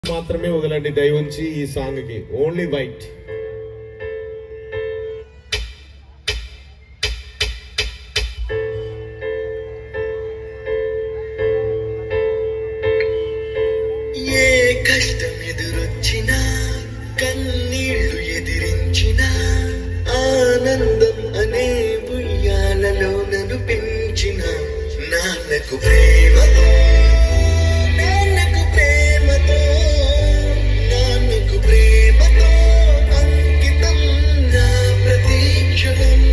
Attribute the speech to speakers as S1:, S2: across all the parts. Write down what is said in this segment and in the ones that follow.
S1: మాత్రమే వదలండి దయ ఉంచి ఈ సాంగ్ కి ఓన్లీ వైట్
S2: ఏ కష్టం ఎదురొచ్చినా కన్నీళ్లు ఎదిరించినా ఆనందం అనే బుయ్యాలలో నన్ను పెంచిన నాన్నకు ప్రేమతో నాన్నకు ప్రేమతో నాన్నకు ప్రేమతో అంకితం నా ప్రతీక్షణం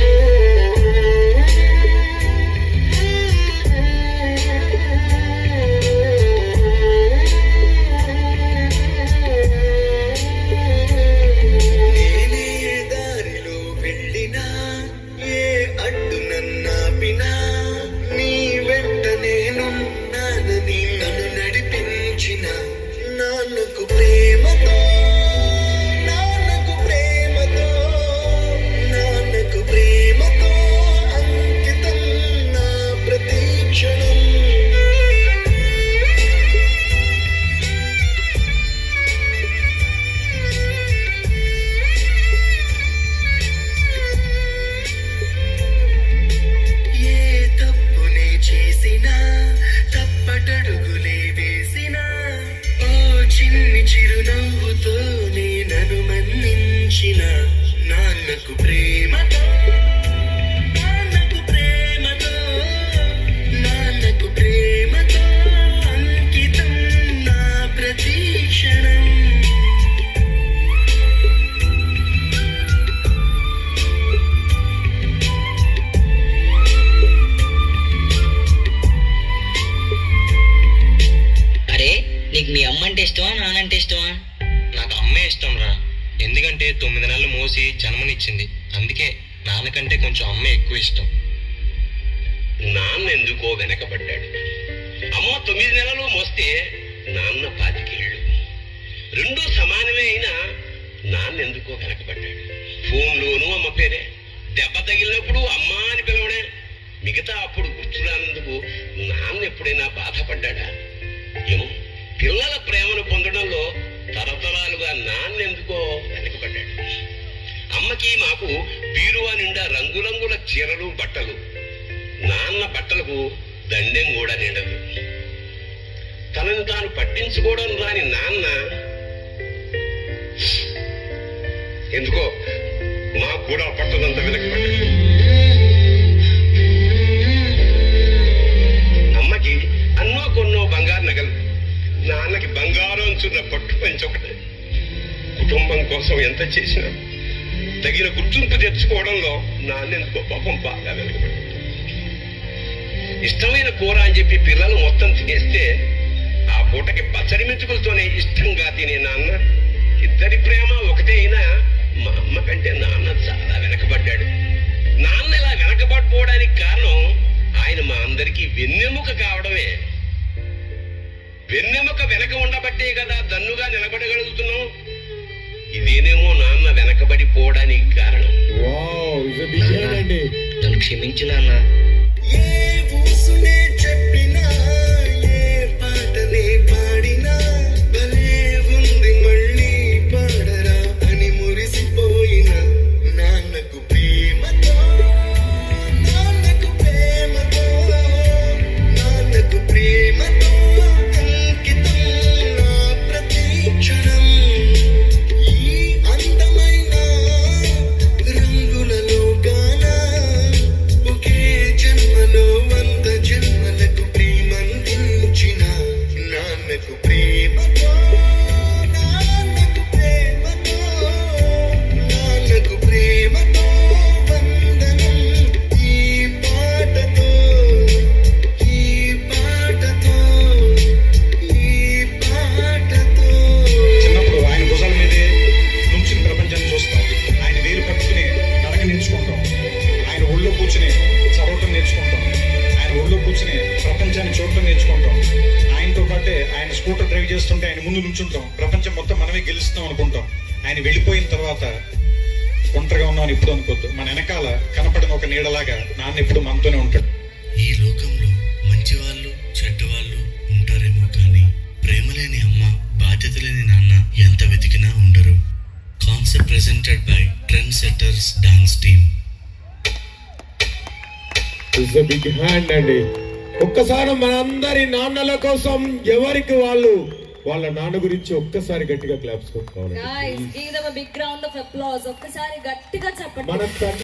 S2: నేనే దారిలో వెళ్ళినా ఏ అడ్డు నన్నాపినా నీ వెంట నేనున్నానని నన్ను నడిపించిన నాన్నకు ప్రేమతో నాన్నకు ప్రేమతో నాన్నకు ప్రేమతో అంకితం నా ప్రతీక్షణం ఏ తప్పునే చేసినా తప్పటడుగులే వేసినా ఓ చిన్ని చిరునవ్వుతోనే నన్ను మన్నించిన నాన్నకు ప్రేమతో నాన్నకు ప్రేమతో నాన్నకు ప్రేమతో అంకితం నా ప్రతీక్షణం
S3: అరే నీకు మీ అమ్మ అంటే ఇష్టమా నానంటే ఇష్టమా
S4: నాకు అమ్మే ఇష్టం రా ఎందుకంటే తొమ్మిది నెలలు మోసి జన్మనిచ్చింది అందుకే నాన్నకంటే కొంచెం అమ్మే ఎక్కువ ఇష్టం
S5: నాన్న ఎందుకో వెనకబడ్డాడు అమ్మ తొమ్మిది నెలలు మోస్తే నాన్న పాతికేళ్ళు రెండూ సమానమే అయినా నాన్న ఎందుకో వెనకబడ్డాడు ఫోన్లోనూ అమ్మ పేరే దెబ్బ తగిలినప్పుడు అమ్మ అని పిలవడే మిగతా అప్పుడు గుర్తురానందుకు నాన్న ఎప్పుడైనా బాధపడ్డాడా ఏమో పిల్లల ప్రేమను పొందడంలో తరతరాలుగా నాన్న ఎందుకో వెనకబడ్డాడు అమ్మకి మాకు బీరువా నిండా రంగురంగుల చీరలు బట్టలు నాన్న బట్టలకు దండెం కూడా నిండదు తనను తాను పట్టించుకోవడం రాని నాన్న ఎందుకో నాకు కూడా పట్టదంత వెనకబడ్డాడు అమ్మకి అన్నో కొన్నో బంగారు నగలు నాన్నకి బంగారం చున్న పట్టు పంచి ఒకటే కుటుంబం కోసం ఎంత చేసినా తగిన గుర్తింపు తెచ్చుకోవడంలో నాన్నెందుకో పాపం బాగా వెనకబడ్డాడు ఇష్టమైన కూర అని చెప్పి పిల్లలు మొత్తం తినేస్తే ఆ పూటకి పచ్చడి మెతుకులతోనే ఇష్టంగా తినే నాన్న ఇద్దరి ప్రేమ ఒకటే అయినా మా అమ్మ కంటే నాన్న చాలా వెనకబడ్డాడు నాన్న ఇలా వెనకబడిపోవడానికి కారణం ఆయన మా అందరికీ వెన్నెముక కావడమే వెన్నెముక వెనక ఉండబట్టే కదా దన్నుగా నిలబడగలుగుతున్నాం ఇదేనేమో నాన్న వెనకబడిపోవడానికి కారణం
S1: వావ్ ఇస్ బిగ్ అండి
S3: నన్ను క్షమించు నాన్న
S2: ఏ ఊసునే చెప్పినా ఏ పాటనే పాడినా భలే ఉంది మళ్ళీ పాడరా అని మురిసిపోయిన నాన్నకు ప్రేమతో నాన్నకు ప్రేమతో నాన్నకు ప్రేమతో అంకితం నా ప్రతీక్షణం ఈ అందమైన రంగులలో గానా ఒకే జన్మలో వంద జన్మలకు ప్రేమందించిన నాన్నకు ప్రేమతో నాన్నకు ప్రేమతో నాన్నకు ప్రేమతో వందనం ఈ పాటతో ఈ పాటతో ఈ పాటతో
S6: చిన్నప్పుడు ఆయన భుజాల మీదే నుంచుని ప్రపంచాన్ని చూస్తాం ఆయన వేలు పట్టుకుని నడక నేర్చుకుంటాం ఆయన ఒళ్ళో కూర్చుని చదవటం నేర్చుకుంటాం ఆయన ఒళ్ళో కూర్చుని ప్రపంచాన్ని చూడటం నేర్చుకుంటాం ఆయనతో పాటే ఆయన స్కూటర్ డ్రైవ్ చేస్తుంటే ఆయన ముందు నుంచుంటాం ప్రపంచం మొత్తం మనమే గెలుస్తాం అనుకుంటాం ఆయన వెళ్ళిపోయిన తర్వాత ఒంటరిగా ఉన్నామని ఇప్పుడు అనుకోవద్దు మన వెనకాల కనపడిన ఒక నీడలాగా నాన్న ఎప్పుడు మనతోనే ఉంటాడు
S2: ఈ లోకంలో మంచివాళ్ళు చెడ్డవాళ్ళు ఉంటారేమో కానీ ప్రేమలేని అమ్మ బాధ్యత
S7: trend setters dance team
S1: is big hand అండి ఒక్కసారి మనందరి నాన్నల కోసం ఎవరికి వాళ్ళు వాళ్ళ నాన్న గురించి ఒక్కసారి గట్టిగా క్లాప్స్ కొట్టుకోవాలి
S8: Guys, give them a big round of applause. ఒక్కసారి గట్టిగా చెప్పండి
S1: మన తండ్రి